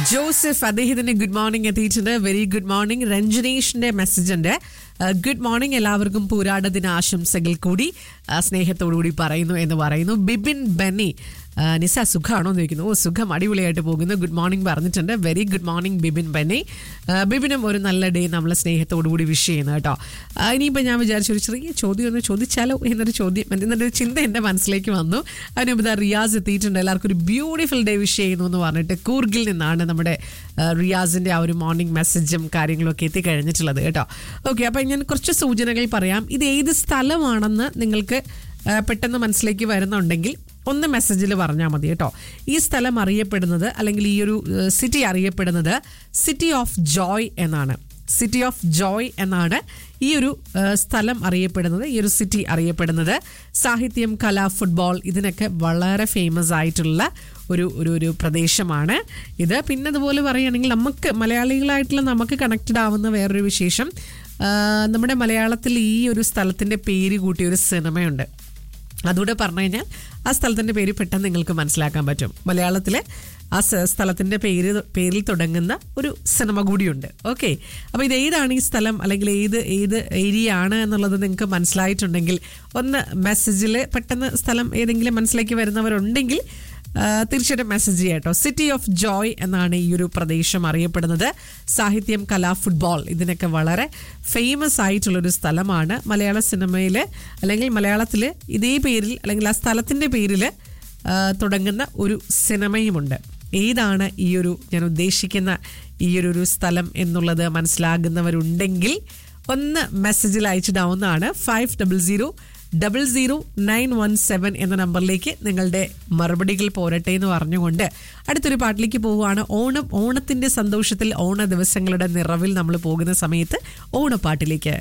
Joseph അദ്ദേഹത്തിന്റെ good morning എത്തിയിട്ടുണ്ട് very good morning രഞ്ജനേഷിന്റെ മെസ്സേജ് ഉണ്ട് ഗുഡ് മോർണിംഗ് എല്ലാവർക്കും പൂരാട ദിന ആശംസകൾ കൂടി ആ, സ്നേഹത്തോടുകൂടി പറയുന്നു എന്ന് പറയുന്നു ബിബിൻ ബെന്നി ആ, നിസ സുഖമാണോ എന്ന് ചോദിക്കുന്നു ഓ സുഖം അടിപൊളിയായിട്ട് പോകുന്നു ഗുഡ് മോർണിംഗ് പറഞ്ഞിട്ടുണ്ട് very good morning Bibin Benny ആ, ബിബിനും ഒരു നല്ല ഡേ നമ്മൾ സ്നേഹത്തോടുകൂടി വിഷ് ചെയ്യുന്നു കേട്ടോ ആ, ഇനിയിപ്പോൾ ഞാൻ വിചാരിച്ചു ഒരു ചെറിയ ചോദ്യം ഒന്ന് ചോദിച്ചാലോ എന്നൊരു ചോദ്യം എന്നൊരു ചിന്ത എൻ്റെ മനസ്സിലേക്ക് വന്നു അതിന് മുമ്പ് ദാ റിയാസ് എത്തിയിട്ടുണ്ട് എല്ലാവർക്കും ഒരു ബ്യൂട്ടിഫുൾ ഡേ വിഷ് ചെയ്യുന്നു എന്ന് പറഞ്ഞിട്ട് കൂർഗിൽ നിന്നാണ് നമ്മുടെ ആ, റിയാസിന്റെ ആ ഒരു മോർണിംഗ് മെസ്സേജും കാര്യങ്ങളും ഒക്കെ എത്തിക്കഴിഞ്ഞിട്ടുള്ളത് കേട്ടോ ഓക്കെ അപ്പം ഞാൻ കുറച്ച് സൂചനകൾ പറയാം ഇത് ഏത് സ്ഥലമാണെന്ന് നിങ്ങൾക്ക് ആ, പെട്ടെന്ന് മനസ്സിലേക്ക് വരുന്നുണ്ടെങ്കിൽ ഒന്ന് മെസ്സേജിൽ പറഞ്ഞാൽ മതി കേട്ടോ ഈ സ്ഥലം അറിയപ്പെടുന്നത് അല്ലെങ്കിൽ ഈ ഒരു സിറ്റി അറിയപ്പെടുന്നത് സിറ്റി ഓഫ് ജോയ് എന്നാണ് സിറ്റി ഓഫ് ജോയ് എന്നാണ് ഈ ഒരു ആ, സ്ഥലം അറിയപ്പെടുന്നത് ഈ ഒരു സിറ്റി അറിയപ്പെടുന്നത് സാഹിത്യം കല ഫുട്ബോൾ ഇതിനൊക്കെ വളരെ ഫേമസ് ആയിട്ടുള്ള ഒരു ഒരു ഒരു പ്രദേശമാണ് ഇത് പിന്നെ അതുപോലെ പറയുകയാണെങ്കിൽ നമുക്ക് മലയാളികളായിട്ടുള്ള നമുക്ക് കണക്റ്റഡ് ആവുന്ന വേറൊരു വിശേഷം ആ, നമ്മുടെ മലയാളത്തിൽ ഈ ഒരു സ്ഥലത്തിൻ്റെ പേര് കൂട്ടിയ ഒരു സിനിമയുണ്ട് അതുകൂടെ പറഞ്ഞു കഴിഞ്ഞാൽ ആ സ്ഥലത്തിൻ്റെ പേര് പെട്ടെന്ന് നിങ്ങൾക്ക് മനസ്സിലാക്കാൻ പറ്റും മലയാളത്തിലെ ആ സ- സ്ഥലത്തിൻ്റെ പേര് പേരിൽ തുടങ്ങുന്ന ഒരു സിനിമ കൂടിയുണ്ട് ഓക്കെ അപ്പോൾ ഇത് ഏതാണ് ഈ സ്ഥലം അല്ലെങ്കിൽ ഏത് ഏത് ഏരിയ ആണ് എന്നുള്ളത് നിങ്ങൾക്ക് മനസ്സിലായിട്ടുണ്ടെങ്കിൽ ഒന്ന് മെസ്സേജിൽ പെട്ടെന്ന് സ്ഥലം ഏതെങ്കിലും മനസ്സിലേക്ക് വരുന്നവരുണ്ടെങ്കിൽ ആ, തീർച്ചയായിട്ടും മെസ്സേജ് ചെയ്യാം കേട്ടോ സിറ്റി ഓഫ് ജോയ് എന്നാണ് ഈ ഒരു പ്രദേശം അറിയപ്പെടുന്നത് സാഹിത്യം കല ഫുട്ബോൾ ഇതിനൊക്കെ വളരെ ഫേമസ് ആയിട്ടുള്ളൊരു സ്ഥലമാണ് മലയാള സിനിമയിൽ അല്ലെങ്കിൽ മലയാളത്തിൽ ഇതേ പേരിൽ അല്ലെങ്കിൽ ആ സ്ഥലത്തിൻ്റെ പേരിൽ ആ, തുടങ്ങുന്ന ഒരു സിനിമയുമുണ്ട് ഏതാണ് ഈ ഒരു ഞാൻ ഉദ്ദേശിക്കുന്ന ഈ ഒരു ഒരു സ്ഥലം എന്നുള്ളത് മനസ്സിലാകുന്നവരുണ്ടെങ്കിൽ ഒന്ന് മെസ്സേജിൽ അയച്ചിടാവുന്നതാണ് five double zero double zero nine one seven എന്ന നമ്പറിലേക്ക് നിങ്ങളുടെ മറുപടികൾ പോരട്ടെ എന്ന് പറഞ്ഞുകൊണ്ട് അടുത്തൊരു പാട്ടിലേക്ക് പോവുകയാണ് ഓണം ഓണത്തിന്റെ സന്തോഷത്തിൽ ഓണ ദിവസങ്ങളുടെ നിറവിൽ നമ്മൾ പോകുന്ന സമയത്ത് ഓണപ്പാട്ടിലേക്ക്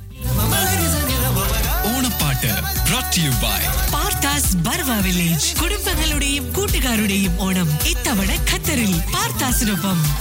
ഓണപ്പാട്ട് brought to you by Parthas Barwa village കുടുംബങ്ങളുടെയും കൂട്ടുകാരുടെയും ഓണം ഇത്തവണ ഖത്തറിൽ പാർത്താസിനൊപ്പം